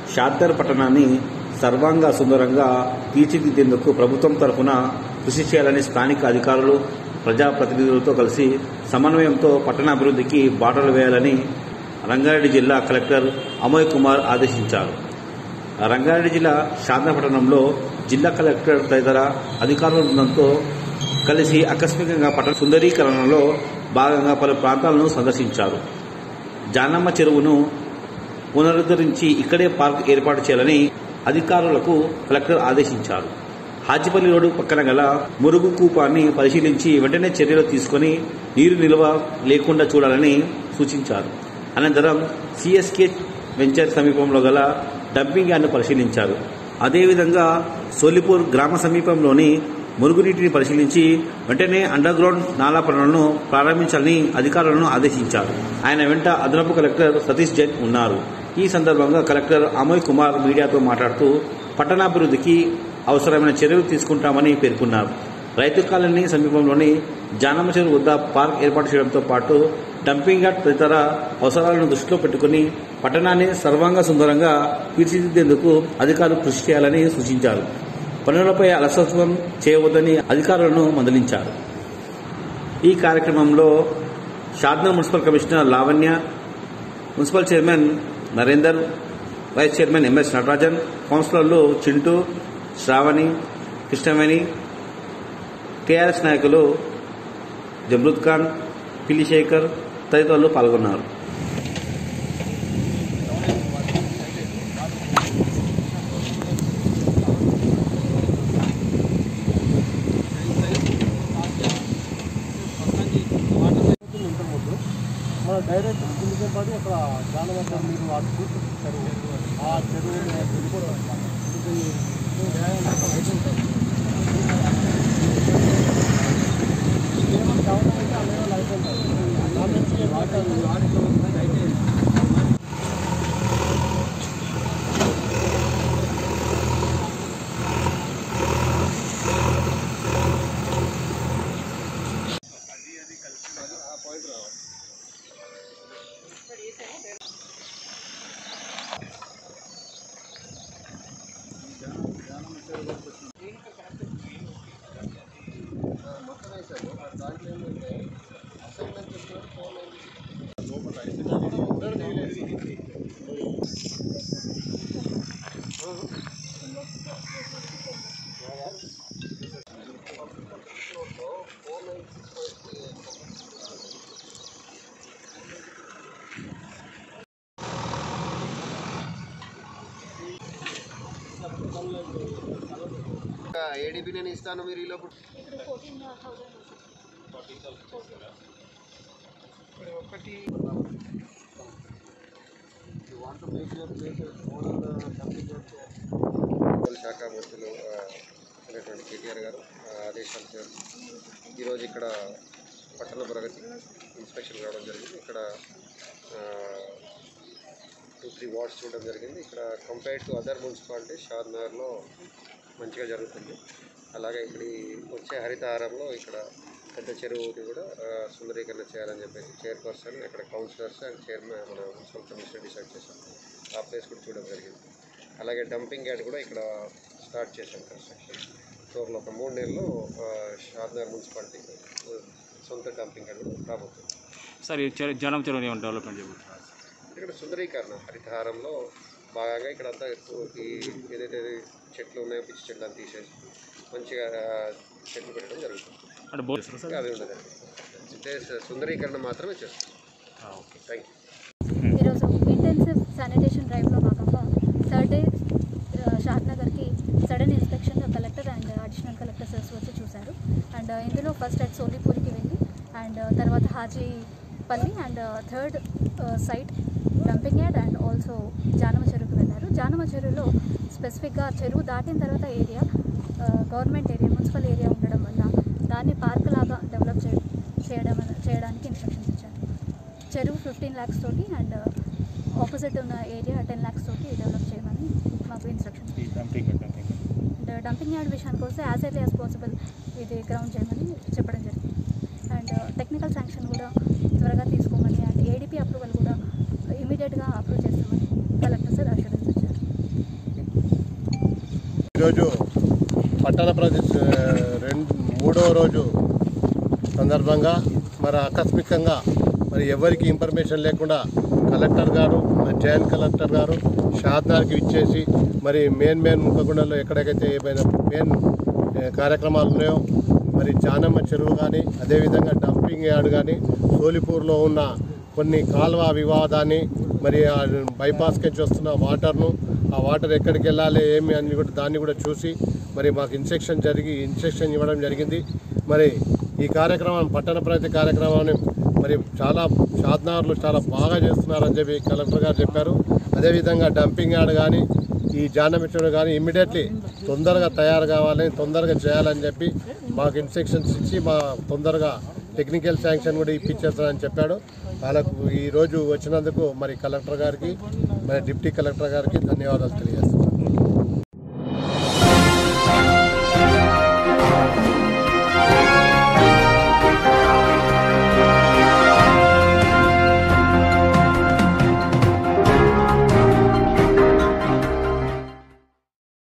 షాద్దర్ పట్టణాన్ని సర్వాంగ సుందరంగా తీర్చిదిద్దేందుకు ప్రభుత్వం తరఫున కృషి చేయాలని స్థానిక అధికారులు ప్రజాప్రతినిధులతో కలిసి సమన్వయంతో పట్టణాభివృద్ధికి బాటలు వేయాలని రంగారెడ్డి జిల్లా కలెక్టర్ అమోయ్ కుమార్ ఆదేశించారు రంగారెడ్డి జిల్లా శాంతపట్టణంలో జిల్లా కలెక్టర్ తదితర అధికారుల బృందంతో కలిసి ఆకస్మికంగా పట్టణ సుందరీకరణలో భాగంగా పలు ప్రాంతాలను సందర్శించారు జానమ్మ చెరువును పునరుద్ధరించి ఇక్కడే పార్క్ ఏర్పాటు చేయాలని అధికారులకు కలెక్టర్ ఆదేశించారు హాజిపల్లి రోడ్డు పక్కన గల మురుగు కూపాన్ని పరిశీలించి వెంటనే చర్యలు తీసుకుని నీరు నిల్వ లేకుండా చూడాలని సూచించారు అనంతరం సిఎస్కే వెంచర్ సమీపంలో గల డంపింగ్ యార్డ్ను పరిశీలించారు అదేవిధంగా సోలిపూర్ గ్రామ సమీపంలోని మురుగునీటిని పరిశీలించి వెంటనే అండర్ గ్రౌండ్ నాలా పనులను ప్రారంభించాలని అధికారులను ఆదేశించారు ఆయన వెంట అదనపు కలెక్టర్ సతీష్ జైన్ ఉన్నారు ఈ సందర్భంగా కలెక్టర్ అమోయ్ కుమార్ మీడియాతో మాట్లాడుతూ పట్టణాభివృద్ధికి అవసరమైన చర్యలు తీసుకుంటామని పేర్కొన్నారు రైతు కాలనీ సమీపంలోని జానమ్మ చెరువు వద్ద పార్క్ ఏర్పాటు చేయడంతో పాటు డంపింగ్ యార్డ్ తదితర అవసరాలను దృష్టిలో పెట్టుకుని పట్టణాన్ని సర్వాంగ సుందరంగా తీర్చిదిద్దేందుకు అధికారులు కృషి చేయాలని సూచించారు పనులపై అలసత్వం చేయవద్దని అధికారులను మందలించారు ఈ కార్యక్రమంలో Shadnagar municipal commissioner Lavanya municipal chairman Narender vice chairman MS Natarajan కౌన్సిలర్లు చింటూ శ్రావణి కృష్ణవేణి టీఆర్ఎస్ నాయకులు జమ్రుద్ ఖాన్ పిలిశేఖర్ తదితరులు పాల్గొన్నారు ఇంతకుముందు మన డైరెక్ట్ కిందకే పడి అక్కడ జానవరం మీరు అటు చూపించారు ఆ చెరువు వెళ్ళిపోతాం కావాలంటే ఆ లెవెల్ అయిపోతుంది వాటర్ ఏడీపీ నేను ఇస్తాను మీరు ఈలోపు ఒకటి మున్సిపల్ శాఖ మంత్రులు ఆ, అయినటువంటి కేటీఆర్ గారు ఆ, ఆదేశాల మేరకు ఈరోజు ఇక్కడ పట్టణ ప్రగతి ఇన్స్పెక్షన్ రావడం జరిగింది ఇక్కడ టూ త్రీ వార్డ్స్ చూడడం జరిగింది ఇక్కడ కంపేర్డ్ టు అదర్ మున్సిపాలిటీ షాద్నగర్లో మంచిగా జరుగుతుంది అలాగే ఇక్కడ ఈ వచ్చే హరితహారంలో ఇక్కడ పెద్ద చెరువుని కూడా ఆ, సుందరీకరణ చేయాలని చెప్పేసి చైర్పర్సన్ ఇక్కడ కౌన్సిలర్స్ అండ్ చైర్మన్ మన మున్సిపల్ కమిషనర్ డిసైడ్ చేశాం ఆ ప్లేస్ కూడా చూడడం జరిగింది అలాగే డంపింగ్ యార్డ్ కూడా ఇక్కడ స్టార్ట్ చేశాం కన్స్ట్రక్షన్ టోటల్ ఒక మూడు నెలల్లో ఆ, షాద్నగర్ మున్సిపాలిటీ ఆ, సొంత డంపింగ్ యార్డ్ కూడా రాబోతుంది సార్ ఈ చెరు జనం చెరువుని ఏమైనా డెవలప్మెంట్ చేయబోతున్నారు ఇక్కడ సుందరీకరణ హరితహారంలో భాగంగా ఇక్కడ అంతా ఎక్కువ ఈ ఏదైతే చెట్లు ఉన్నాయో పిచ్చి చెట్లు అని తీసేసి మంచిగా ఆ, చెట్లు పెట్టడం జరుగుతుంది అంటే బోర్ చేస్తారా సార్ అవి ఉండదండి అంటే సుందరీకరణ మాత్రమే చేస్తాం ఓకే థ్యాంక్ యూ ఈరోజు ఇంటెన్సివ్ శానిటేషన్ డ్రైవ్లో భాగంగా థర్డ్ డే షాద్ నగర్కి sudden inspection collector and additional collector sirs వచ్చి చూశారు అండ్ ఇందులో ఫస్ట్ అట్ సోలిపూర్కి వెళ్ళి అండ్ తర్వాత Hajipalli and third site dumping yard and also Janama చెరువుకి వెళ్ళారు జానమ చెరువులో స్పెసిఫిక్గా చెరువు దాటిన తర్వాత area government area municipal area ఉండడం వల్ల దాన్ని పార్క్ లాగా డెవలప్ చే చేయడం చేయడానికి ఇన్స్ట్రక్షన్స్ ఇచ్చారు చెరువు ఫిఫ్టీన్ ల్యాక్స్ తోటి అండ్ ఆపోజిట్ ఉన్న ఏరియా టెన్ ల్యాక్స్ తోటి డెవలప్ చేయమని మాకు instructions dumping dumping and dumping yard విషయానికి వస్తే యాజ్ ఎర్లీ యాజ్ పాసిబుల్ ఇది గ్రౌండ్ చేయమని చెప్పడం జరిగింది అండ్ టెక్నికల్ శాంక్షన్ కూడా త్వరగా తీసుకోమని అండ్ ఏడీపీ అప్రూవల్ కూడా ఇమీడియట్గా అప్రూవ్ చేస్తామని కలెక్టర్ సార్ అష్యూరెన్స్ ఇచ్చారు ఈరోజు పట్టణ ప్రదేశ్ రెండు మూడవ రోజు సందర్భంగా మరి ఆకస్మికంగా మరి ఎవరికి ఇన్ఫర్మేషన్ లేకుండా కలెక్టర్ గారు మరి జాయింట్ కలెక్టర్ గారు షాద్నార్కి ఇచ్చేసి మరి మెయిన్ మెయిన్ ముఖగుండంలో ఎక్కడెక్కడైతే ఏమైనా మెయిన్ ఏ, కార్యక్రమాలు ఉన్నాయో మరి జానమ్మ చెరువు కానీ అదేవిధంగా డంపింగ్ యార్డ్ కానీ సోలిపూర్లో ఉన్న కొన్ని కాలువ వివాదాన్ని మరి ఆ బైపాస్ నుంచి వస్తున్న వాటర్ను ఆ వాటర్ ఎక్కడికి వెళ్ళాలి ఏమి అని కూడా దాన్ని కూడా చూసి మరి మాకు ఇన్స్ట్రక్షన్ జరిగి ఇన్స్ట్రక్షన్ ఇవ్వడం జరిగింది మరి ఈ కార్యక్రమం పట్టణ ప్రగతి కార్యక్రమాన్ని మరి చాలా షాద్నగర్లు చాలా బాగా చేస్తున్నారని చెప్పి కలెక్టర్ గారు చెప్పారు అదేవిధంగా డంపింగ్ యార్డ్ కానీ ఈ జానమిత్రుడు కానీ ఇమ్మీడియట్లీ తొందరగా తయారు కావాలని తొందరగా చేయాలని చెప్పి మాకు ఇన్స్ట్రక్షన్స్ ఇచ్చి మా తొందరగా టెక్నికల్ శాంక్షన్ కూడా ఇప్పించేస్తారని చెప్పాడు వాళ్ళకు ఈరోజు వచ్చినందుకు మరి కలెక్టర్ గారికి మరి డిప్టీ కలెక్టర్ గారికి ధన్యవాదాలు తెలియజేస్తాను